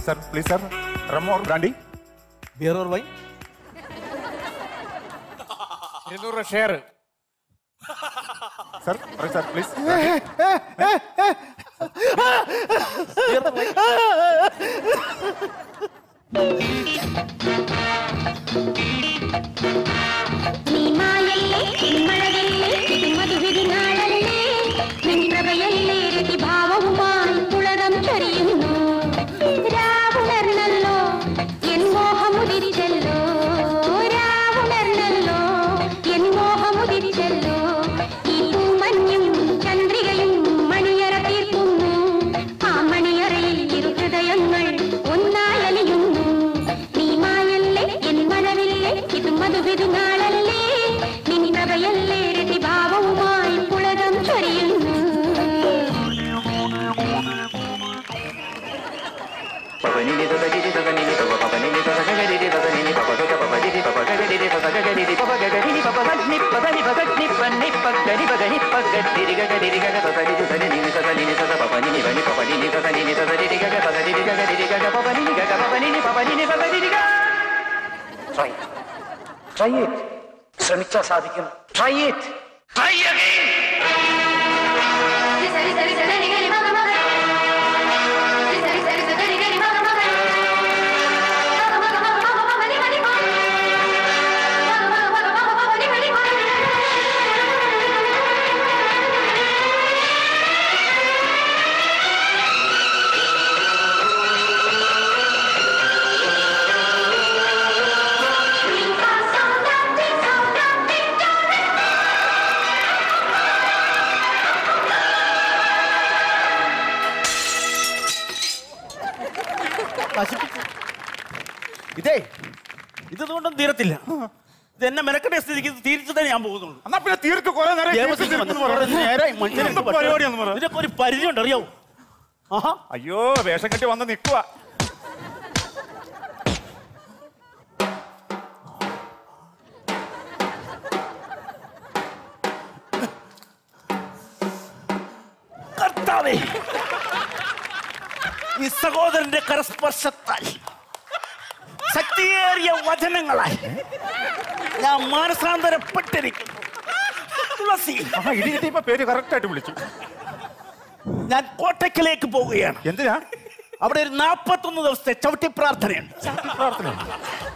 Sir please sir rum or brandy beer or wine ഇരുന്നൂറ് share sir പറയൂ sir please നീ മായല്ലേ മഴയല്ലേ ഇത് മധുവിരിനാളല്ലേ നിൻപ്രഭയല്ലേ രതിഭാവവുമായി പുളകം ചൊരിയുന്നു രാവുണർന്നല്ലോ എൻ മോഹമുതിരിച്ചല്ലോ രാവുണർന്നല്ലോ എൻ മോഹമുതിരിച്ചല്ലോ ഈ പൂമഞ്ഞും ചന്ദ്രികയും മണിയറ തീർക്കുന്നു ആ മണിയറയിൽ ഇരു ഹൃദയങ്ങൾ ഒന്നായലിയുന്നു നീ മായല്ലേ എൻ മനവില്ലേ ഇത് മധുവിരുന്നാളല്ലേ നിൻ പ്രഭയല്ലേ രതിഭാവവുമായി പുളകം ചൊരിയുന്നു ട്രൈ ട്രൈ ഇറ്റ് ശ്രമിച്ചാൽ സാധിക്കും ട്രൈ ഇറ്റ് ട്രൈ അഗൈൻ നശിപ്പിച്ചു ഇതേ ഇതൊന്നും തീരത്തില്ല ഇത് എന്നെ മെനക്കെട്ട സ്ഥിതിക്ക് ഇത് തിരിച്ചു തന്നെ ഞാൻ പോകുന്നുള്ളൂ എന്നാ പിന്നെ തീർക്ക് കുറെ നേരം ദേവസ്വം തീർക്ക് വന്ന് തീർക്കുന്നു ഇവിടെ നേരായി മനുഷ്യനെ എന്ത് പരിപാടിയാന്ന് പറ. ഇതിനൊക്കെ ഒരു പരിധി ഉണ്ട് അറിയാവോ ആഹാ അയ്യോ വേഷം കെട്ടി വന്ന് നിൽക്കുക കർത്താവേ ഈ സഹോദരന്റെ കരസ്പർശത്താൽ ശക്തിയേറിയ വചനങ്ങളായി ഞാൻ മാനസാന്തരപ്പെട്ടിരിക്കുന്നു തുളസി ആ ഇടി കിട്ടിയപ്പോ പേര് കറക്റ്റ് ആയിട്ട് വിളിച്ചു ഞാൻ കോട്ടയ്ക്കലേക്ക് പോവുകയാണ് എന്തിനാ അവിടെ ഒരു നാൽപ്പത്തൊന്ന് ദിവസത്തെ ചവിട്ടി പ്രാർത്ഥനയുണ്ട് പ്രാർത്ഥന